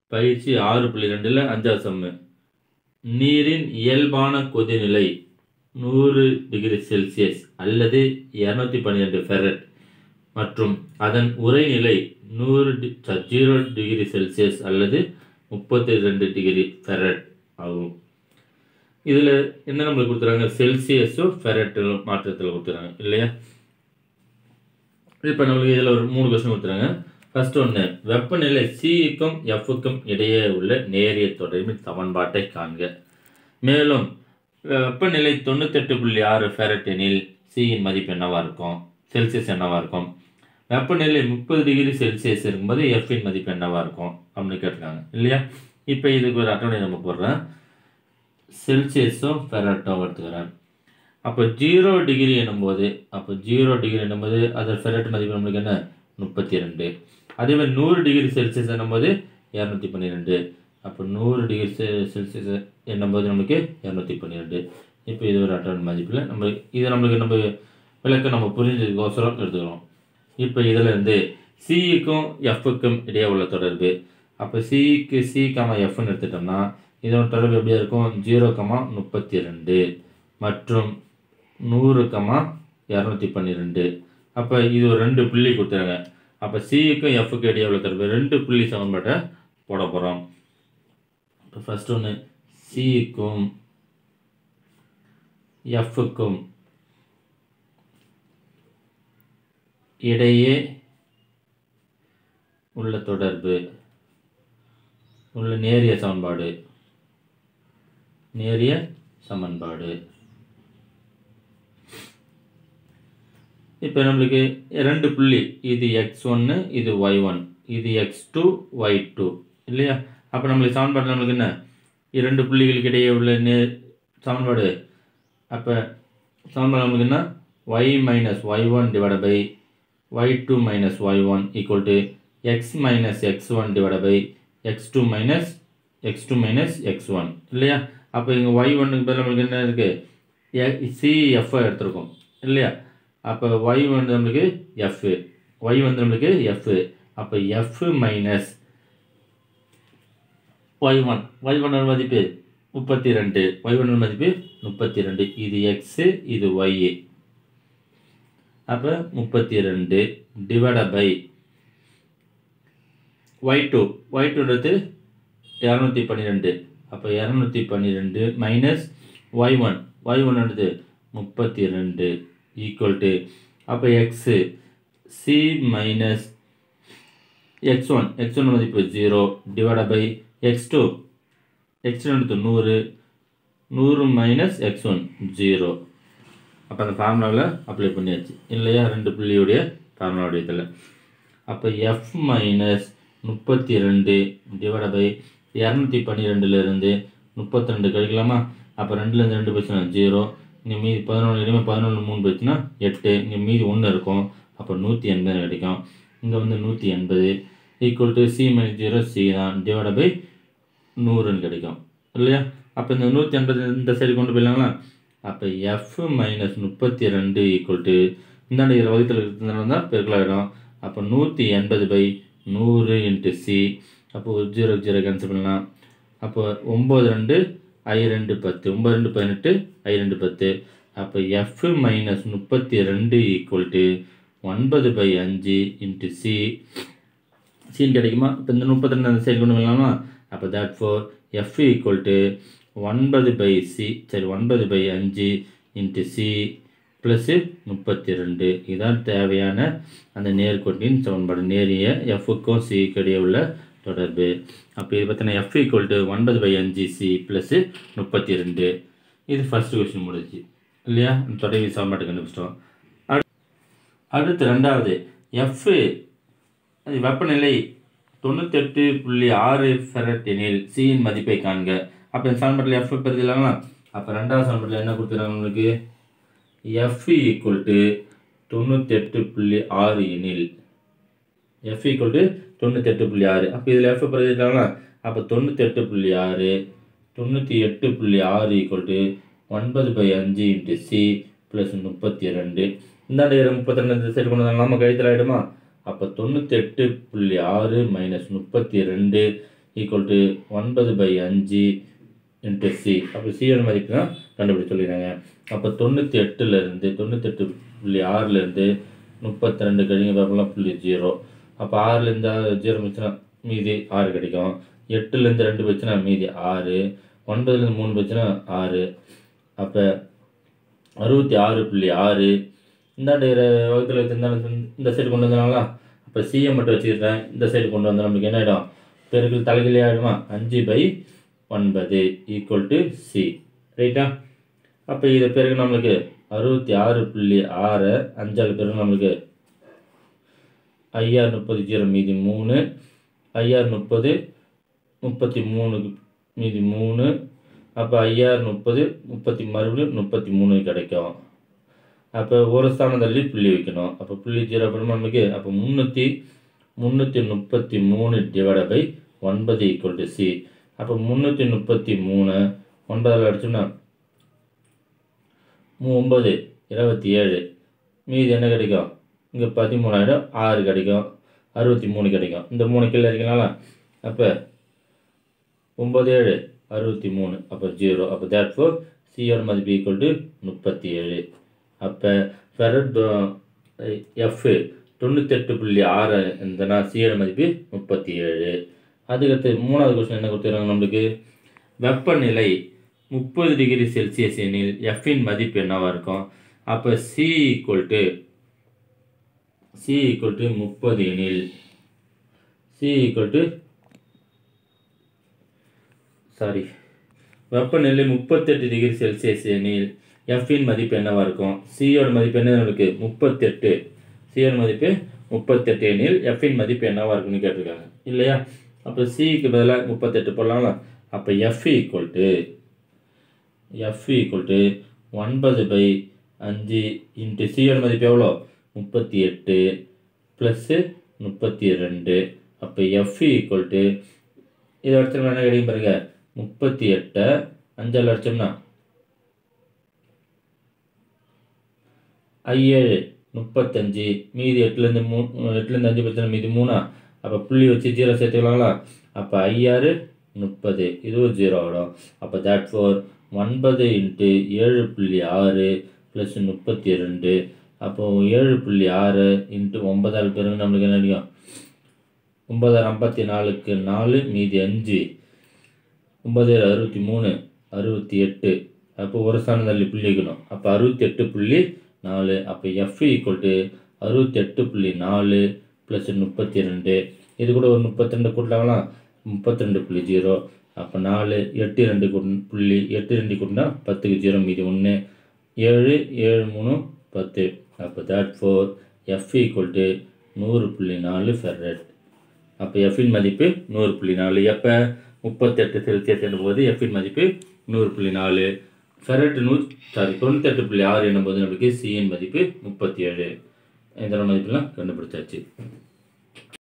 பயிற்சி ஆறு புள்ளி ரெண்டில் அஞ்சாவது சம்மு நீரின் இயல்பான கொதிநிலை நூறு டிகிரி செல்சியஸ் அல்லது இரநூத்தி பன்னிரெண்டு ஃபெரட் மற்றும் அதன் உறைநிலை நூறு டி ஜீரோ டிகிரி செல்சியஸ் அல்லது முப்பத்தி ரெண்டு டிகிரி ஃபெரட் ஆகும் இதில் என்ன நம்மளுக்கு கொடுத்துறாங்க செல்சியஸும் ஃபெரட்டில் மாற்றத்தில் கொடுத்துறாங்க இல்லையா இப்போ நம்மளுக்கு இதில் ஒரு மூணு கொஸ்டின் கொடுத்துறாங்க ஃபர்ஸ்ட் ஒன்று வெப்பநிலை சிக்கும் எஃப்க்கும் இடையே உள்ள நேரிய தொடர்பின் சமன்பாட்டை காண்க மேலும் வெப்பநிலை தொண்ணூத்தெட்டு புள்ளி ஆறு ஃபேரட் எனில் சியின் மதிப்பு என்னவா இருக்கும் செல்சியஸ் என்னவா இருக்கும் வெப்பநிலை முப்பது டிகிரி செல்சியஸ் இருக்கும்போது எஃப்பின் மதிப்பு என்னவா இருக்கும் அப்படின்னு கேட்டிருக்காங்க இல்லையா இப்போ இதுக்கு ஒரு அட்டவணை நம்ம போடுறேன் செல்சியஸும் ஃபெரட்டும் எடுத்துக்கிறேன் அப்போ ஜீரோ டிகிரி எனும்போது அப்போ ஜீரோ டிகிரி எனும்போது அது ஃபெரட் மதிப்பு நம்மளுக்கு என்ன முப்பத்தி ரெண்டு அதே மாதிரி நூறு டிகிரி செல்சியஸ் எனும்போது இரநூத்தி பன்னிரெண்டு அப்போ நூறு டிகிரி செ செல்சியஸ் என்னும்போது நமக்கு இரநூத்தி பன்னிரெண்டு இப்போ இது ஒரு அட்டவணை மதிப்பில் நம்ம இது நம்மளுக்கு நம்ம விளக்க நம்ம புரிஞ்சதுக்கோசரம் எடுத்துக்கிறோம் இப்போ இதில் இருந்து சிக்கும் எஃப்க்கும் இடையே உள்ள தொடர்பு அப்போ சிக்கு சி கமா எஃப்னு எடுத்துட்டோம்னா இதோட தொடர்பு எப்படியா இருக்கும் ஜீரோ கமா முப்பத்தி ரெண்டு மற்றும் நூறு கமா இரநூத்தி பன்னிரெண்டு அப்போ இது ஒரு ரெண்டு புள்ளி கொடுத்துருங்க அப்போ சிக்கும் எஃப்க்கு இடையே உள்ள தொடர்பு ரெண்டு புள்ளி சமன்பாட்டை போட போகிறோம் இப்போ ஃபஸ்ட் ஒன்று சிக்கும் எஃப்க்கும் இடையே உள்ள தொடர்பு உள்ள நேரிய சமன்பாடு நேரிய சமன்பாடு இப்போ நம்மளுக்கு ரெண்டு புள்ளி இது எக்ஸ் ஒன்று இது ஒய் ஒன் இது எக்ஸ் டூ ஒய் டூ இல்லையா அப்போ நம்மளுக்கு சமன்பாடு நம்மளுக்கு என்ன இரண்டு புள்ளிகளுக்கு இடையே உள்ள நே சமன்பாடு அப்போ சமன்பாடு நம்மளுக்கு என்ன y minus y one divide by y two minus y one equal to x minus x one divide by x two minus x two minus x one இல்லையா அப்போ இங்கே ஒய் ஒன்னுக்கு பதில் நம்மளுக்கு என்ன இருக்குது சிஎஃப் எடுத்திருக்கோம் இல்லையா அப்போ ஒய் வந்து நம்மளுக்கு எஃப் ஒய் வந்து நம்மளுக்கு எஃப் அப்போ f minus y one y one மதிப்பு முப்பத்தி ரெண்டு ஒய் ஒன் மதிப்பு முப்பத்தி ரெண்டு இது எக்ஸு இது ஒய் அப்போ முப்பத்தி ரெண்டு divide by y two y டூன்றது இரநூத்தி பன்னிரெண்டு அப்போ இரநூத்தி பன்னிரெண்டு மைனஸ் ஒய் ஒன் ஒய் ஒன்றது முப்பத்தி ரெண்டு ஈக்குவல் டு அப்போ x c minus x one x one மதிப்பு zero divide by x two x two நூறு நூறு மைனஸ் எக்ஸ் ஒன் ஜீரோ அப்போ அந்த ஃபார்முலாவில் அப்ளை பண்ணியாச்சு இல்லையா ரெண்டு புள்ளியுடைய ஃபார்முலாவுடைய இதில் அப்போ எஃப் மைனஸ் முப்பத்தி ரெண்டு டிவைட பை இரநூத்தி பன்னிரெண்டுலேருந்து முப்பத்தி ரெண்டு கழிக்கலாமா அப்போ ரெண்டுலேருந்து ரெண்டு போச்சுன்னா ஜீரோ இங்கே மீதி பதினொன்று இனிமேல் பதினொன்று மூணு போச்சுன்னா எட்டு இங்கே மீதி ஒன்று இருக்கும் அப்போ நூற்றி எண்பது கிடைக்கும் இங்கே வந்து நூற்றி எண்பது equal to c minus zero c தான் டிவைட பை நூறுன்னு கிடைக்கும் இல்லையா அப்போ இந்த நூற்றி எண்பது இந்த சைடு கொண்டு போயிடலாங்களா அப்போ எஃப் மைனஸ் முப்பத்தி ரெண்டு ஈக்குவல் டு இந்தாண்ட இதில் வகுத்தில் இருக்கிறதுனால தான் பெருக்கலாயிடும் அப்போ நூற்றி எண்பது பை நூறு இன்ட்டு சி அப்போ ஒரு ஜீரோ ஜீரோ கேன்சல் பண்ணலாம் அப்போ ஒம்பது ரெண்டு ஐ ரெண்டு பத்து ஒம்பது ரெண்டு பதினெட்டு ஐ ரெண்டு பத்து அப்போ எஃப் மைனஸ் முப்பத்தி ரெண்டு ஈக்குவல் டு ஒன்பது பை அஞ்சு இன்ட்டு சி சின்னு கிடைக்குமா இப்போ இந்த முப்பத்தி ரெண்டு அந்த சைடு கொண்டு வரலாமா அப்போ therefore f equal to ஒன்பது பை சி சரி ஒன்பது பை அஞ்சு இன்ட்டு சி ப்ளஸ்ஸு முப்பத்தி ரெண்டு இதான் தேவையான அந்த நேர்கோட்டின் சமன்பாடு நேரிய எஃப்க்கும் சிக்கு இடையே உள்ள தொடர்பு அப்போ இது பார்த்தீங்கன்னா எஃப் ஈக்குவல் டு ஒன்பது பை அஞ்சு சி ப்ளஸ்ஸு முப்பத்தி ரெண்டு இது ஃபஸ்ட் கொஸ்டின் முடிஞ்சு இல்லையா தொடர்பு சமன்பாட்டு கண்டுபிடிச்சிட்டோம் அடு- அடுத்து ரெண்டாவது எஃப் வெப்பநிலை தொண்ணூத்தெட்டு புள்ளி ஆறு ஃபெரட் எனில் சியின் மதிப்பை காண்க அப்போ இந்த சமன்பாட்டில் எஃப் பெருதிலாங்களா அப்போ ரெண்டாவது சமன்பாட்டில் என்ன கொடுத்துருக்காங்க உங்களுக்கு எஃப் ஈக்குவல் டு தொண்ணூத்தெட்டு புள்ளி ஆறு எனில் எஃப் ஈக்குவல் டு தொண்ணூத்தெட்டு புள்ளி ஆறு அப்போ இதில் எஃப் பிரதிட்டாங்களா அப்போ தொண்ணூத்தெட்டு புள்ளி ஆறு தொண்ணூற்றி எட்டு புள்ளி ஆறு ஈக்குவல் டு ஒன்பது பை அஞ்சு இன்ட்டு சி ப்ளஸ் முப்பத்தி ரெண்டு இந்தாண்ட இரு முப்பத்தி ரெண்டு சைடு கொண்டு வந்தாலும் நம்ம கழித்தல் ஆகிடுமா அப்போ தொண்ணூத்தெட்டு புள்ளி ஆறு மைனஸ் முப்பத்தி ரெண்டு ஈக்குவல் டு ஒன்பது பை அஞ்சு இன்ட்டு சி அப்போ சியோட மதிப்பு தான் கண்டுபிடிச்சு சொல்லிடுறாங்க அப்போ தொண்ணூற்றி எட்டுலேருந்து தொண்ணூத்தெட்டு புள்ளி ஆறுலேருந்து முப்பத்தி ரெண்டு கழிங்க பார்க்கலாம் புள்ளி ஜீரோ அப்போ ஆறுலேருந்து ஜீரோ வச்சுனா மீதி ஆறு கிடைக்கும் எட்டுலேருந்து ரெண்டு வச்சுனா மீதி ஆறு ஒன்பதுலேருந்து மூணு வச்சுனா ஆறு அப்போ அறுபத்தி ஆறு புள்ளி ஆறு இந்தாண்ட வகுத்தில் வச்சுருந்தா இந்த சைடு கொண்டு வந்தனால அப்போ சிஎம் மட்டும் வச்சுக்கிறேன் இந்த சைடு கொண்டு வந்தால் நமக்கு என்ன ஆகிடும் பெருக்கள் தலைகளே ஆகிடுமா அஞ்சு பை ஒன்பது ஈக்குவல் டு சி ரைட்டா அப்போ இதை பிறகு நம்மளுக்கு அறுபத்தி ஆறு புள்ளி ஆறு அஞ்சாறு பிறகு நம்மளுக்கு ஐஆர் முப்பது ஜீரோ மீதி மூணு ஐஆர் முப்பது முப்பத்தி மூணுக்கு மீதி மூணு அப்போ ஐஆர் முப்பது முப்பத்தி மறுபடியும் முப்பத்தி மூணு கிடைக்கும் அப்போ ஒரு ஸ்தானம் தள்ளி புள்ளி வைக்கணும் அப்போ புள்ளி ஜீரோ பண்ணணும் நமக்கு அப்போ முந்நூற்றி முந்நூற்றி முப்பத்தி மூணு டிவைட பை ஒன்பது ஈக்குவல் டு சி அப்போ முந்நூற்றி முப்பத்தி மூணு ஒன்பதில் அடிச்சோம்னா மூ ஒம்பது இருபத்தி ஏழு மீதி என்ன கிடைக்கும் இங்கே பதிமூணாயிரம் ஆறு கிடைக்கும் அறுபத்தி மூணு கிடைக்கும் இந்த மூணு கீழே இருக்கனால அப்போ ஒம்பது ஏழு அறுபத்தி மூணு அப்போ ஜீரோ அப்போ தேட் ஃபோர் சியோட மதிப்பு ஈக்குவல் டு முப்பத்தி ஏழு அப்போ ஃபெரட் எஃப் தொண்ணூத்தெட்டு புள்ளி ஆறு இருந்தனா சியோட மதிப்பு முப்பத்தி ஏழு அதுக்கடுத்து மூணாவது கொஸ்டின் என்ன கொடுத்துருக்காங்க நம்மளுக்கு வெப்பநிலை முப்பது டிகிரி செல்சியஸ் எனில் எஃப்பின் மதிப்பு என்னவாக இருக்கும் அப்போ c equal to c equal to முப்பது எனில் சி ஈக்குவல் டு சாரி வெப்பநிலை முப்பத்தெட்டு டிகிரி செல்சியஸ் எனில் எஃப்பின் மதிப்பு என்னவாக இருக்கும் சியோட மதிப்பு என்ன நம்மளுக்கு முப்பத்தெட்டு சியோட மதிப்பு முப்பத்தெட்டு எனில் எஃப்பின் மதிப்பு என்னவாக இருக்குன்னு கேட்டிருக்காங்க இல்லையா அப்போ சிக்கு பதிலாக முப்பத்தெட்டு போடலாங்களா அப்போ f equal to f equal to ஒன்பது பை அஞ்சு இன்ட்டு சியோட மதிப்பு எவ்வளோ முப்பத்தி எட்டு ப்ளஸ்ஸு முப்பத்தி ரெண்டு அப்போ எஃப் ஈக்குவல் டு இதை அடிச்சோம்னா என்ன கிடைக்கும் பாருங்க முப்பத்தி எட்டை அஞ்சால் அடிச்சோம்னா ஐஏழு முப்பத்தஞ்சு மீதி எட்டுலேருந்து மூ எட்டுலேருந்து அஞ்சு பர்சன்ட் மீதி மூணா அப்போ புள்ளி வச்சு ஜீரோ சேர்த்துக்கலாங்களா அப்போ ஐயாறு முப்பது இதுவும் ஜீரோ ஆகிடும் அப்போ தேட் ஃபோர் ஒன்பது இன்ட்டு ஏழு புள்ளி ஆறு ப்ளஸ் முப்பத்தி ரெண்டு அப்போ ஏழு புள்ளி ஆறு இன்ட்டு ஒன்பதால் பேருங்க நம்மளுக்கு என்ன அடிக்கும் ஒன்பதாயிரம் ஐம்பத்தி நாலுக்கு நாலு மீதி அஞ்சு ஒன்பதாயிரம் அறுபத்தி மூணு அறுபத்தி எட்டு அப்போ ஒரு ஸ்தானம் தள்ளி புள்ளி வைக்கணும் அப்போ அறுபத்தி எட்டு புள்ளி நாலு அப்போ எஃப் ஈக்குவல் டு அறுபத்தெட்டு புள்ளி நாலு ப்ளஸ் முப்பத்தி ரெண்டு இது கூட ஒரு முப்பத்தி ரெண்டு கூட்டலாங்களா முப்பத்தி ரெண்டு புள்ளி ஜீரோ அப்போ நாலு எட்டு ரெண்டு கூட்டு புள்ளி எட்டு ரெண்டு கூட்டினா பத்துக்கு ஜீரோ மீதி ஒன்று ஏழு ஏழு மூணு பத்து அப்போ therefore f equal to நூறு புள்ளி நாலு ஃபெர்ரெட் அப்போ எஃபின் மதிப்பு நூறு புள்ளி நாலு எப்போ முப்பத்தெட்டு செல்சியஸ் என்னும்போது எஃபின் மதிப்பு நூறு புள்ளி நாலு ஃபெரட் நூ சாரி தொண்ணூத்தெட்டு புள்ளி ஆறு என்னும்போது நம்மளுக்கு சிஎன் மதிப்பு முப்பத்தி ஏழு இதோட மதிப்பெல்லாம் கண்டுபிடிச்சாச்சு